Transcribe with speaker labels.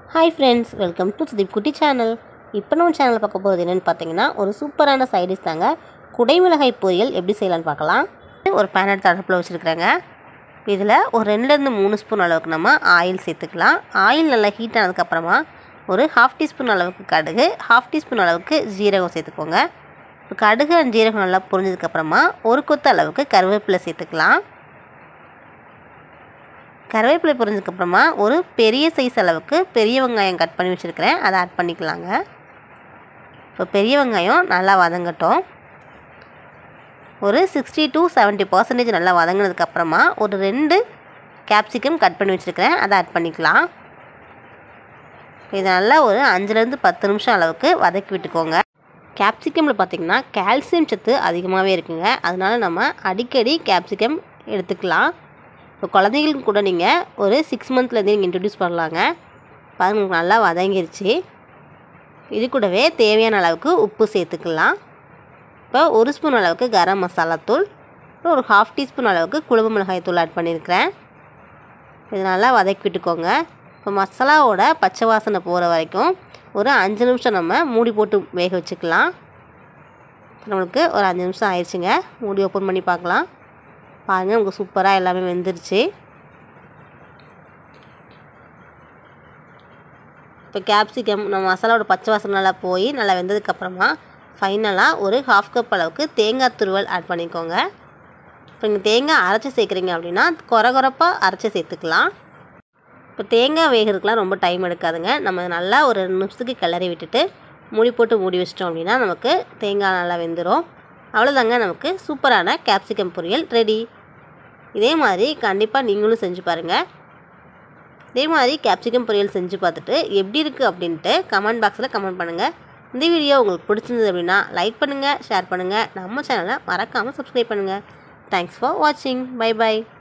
Speaker 1: hi friends welcome to Sudeep குட்டி channel இப்போ நம்ம சேனலில் பார்க்க போகிறது என்னென்னு பார்த்தீங்கன்னா ஒரு சூப்பரான சைடிஷ் தாங்க குடைமிளகாய் பொரியல் எப்படி செய்யலாம்னு பார்க்கலாம் ஒரு பேன் எடுத்து அடுப்பில் வச்சுருக்குறேங்க இதில் ஒரு ரெண்டுலேருந்து மூணு ஸ்பூன் அளவுக்கு நம்ம ஆயில் சேர்த்துக்கலாம் ஆயில் நல்லா ஹீட் ஆனதுக்கப்புறமா ஒரு ஹாஃப் டீஸ்பூன் அளவுக்கு கடுகு ஹாஃப் டீஸ்பூன் அளவுக்கு ஜீரகம் சேர்த்துக்கோங்க இப்போ கடுகு அண்ட் ஜீரகம் நல்லா புரிஞ்சதுக்கப்புறமா ஒரு கொத்து அளவுக்கு கருவேப்பிலை சேர்த்துக்கலாம் கருவேப்பிலை பொரிஞ்சதுக்கப்புறமா ஒரு பெரிய சைஸ் அளவுக்கு பெரிய வெங்காயம் கட் பண்ணி வச்சுருக்கிறேன் அதை ஆட் பண்ணிக்கலாங்க இப்போ பெரிய வெங்காயம் நல்லா வதங்கட்டும் ஒரு சிக்ஸ்டி டு செவன்ட்டி பர்சன்டேஜ் நல்லா வதங்கினதுக்கப்புறமா ஒரு ரெண்டு கேப்சிகம் கட் பண்ணி வச்சுருக்கிறேன் அதை ஆட் பண்ணிக்கலாம் இது நல்லா ஒரு அஞ்சுலேருந்து பத்து நிமிஷம் அளவுக்கு வதக்கி விட்டுக்கோங்க கேப்சிகமில் பார்த்திங்கன்னா கால்சியம் சத்து அதிகமாகவே இருக்குங்க அதனால நம்ம அடிக்கடி கேப்சிகம் எடுத்துக்கலாம் இப்போ குழந்தைங்களுக்கு கூட நீங்கள் ஒரு சிக்ஸ் மந்த்லேருந்தே நீங்கள் இன்ட்ரடியூஸ் பண்ணலாங்க பாருங்க நல்லா வதங்கிருச்சு இது கூடவே தேவையான அளவுக்கு உப்பு சேர்த்துக்கலாம் இப்போ ஒரு ஸ்பூன் அளவுக்கு கரம் மசாலா தூள் அப்புறம் ஒரு ஹாஃப் டீஸ்பூன் அளவுக்கு குழம்பு மிளகாய் தூள் ஆட் பண்ணியிருக்கிறேன் இது நல்லா வதக்கி விட்டுக்கோங்க இப்போ மசாலாவோட பச்சை வாசனை போகிற வரைக்கும் ஒரு அஞ்சு நிமிஷம் நம்ம மூடி போட்டு வேக வச்சுக்கலாம் நம்மளுக்கு ஒரு அஞ்சு நிமிஷம் ஆயிடுச்சுங்க மூடி ஓப்பன் பண்ணி பார்க்கலாம் பாருங்கள் நமக்கு சூப்பராக எல்லாமே வெந்துருச்சு இப்போ கேப்சிகம் நம்ம மசாலாவோட பச்சை வாசனை நல்லா போய் நல்லா வெந்ததுக்கப்புறமா ஃபைனலாக ஒரு ஹாஃப் கப் அளவுக்கு தேங்காய் துருவல் ஆட் பண்ணிக்கோங்க இப்போ நீங்கள் தேங்காய் அரைச்சி சேர்க்குறீங்க அப்படின்னா குறை குறைப்பாக அரைச்சி சேர்த்துக்கலாம் இப்போ தேங்காய் வேகிறதுக்குலாம் ரொம்ப டைம் எடுக்காதுங்க நம்ம நல்லா ஒரு ரெண்டு நிமிஷத்துக்கு கிளறி விட்டுட்டு மூடி போட்டு மூடி வச்சிட்டோம் அப்படின்னா நமக்கு தேங்காய் நல்லா வெந்துடும் அவ்வளோதாங்க நமக்கு சூப்பரான கேப்சிகம் பொரியல் ரெடி இதே மாதிரி கண்டிப்பாக நீங்களும் செஞ்சு பாருங்கள் இதே மாதிரி கேப்சிகம் பொரியல் செஞ்சு பார்த்துட்டு எப்படி இருக்குது அப்படின்ட்டு கமெண்ட் பாக்ஸில் கமெண்ட் பண்ணுங்கள் இந்த வீடியோ உங்களுக்கு பிடிச்சிருந்தது அப்படின்னா லைக் பண்ணுங்கள் ஷேர் பண்ணுங்கள் நம்ம சேனலை மறக்காமல் சப்ஸ்கிரைப் பண்ணுங்கள் தேங்க்ஸ் ஃபார் வாட்சிங் பை பை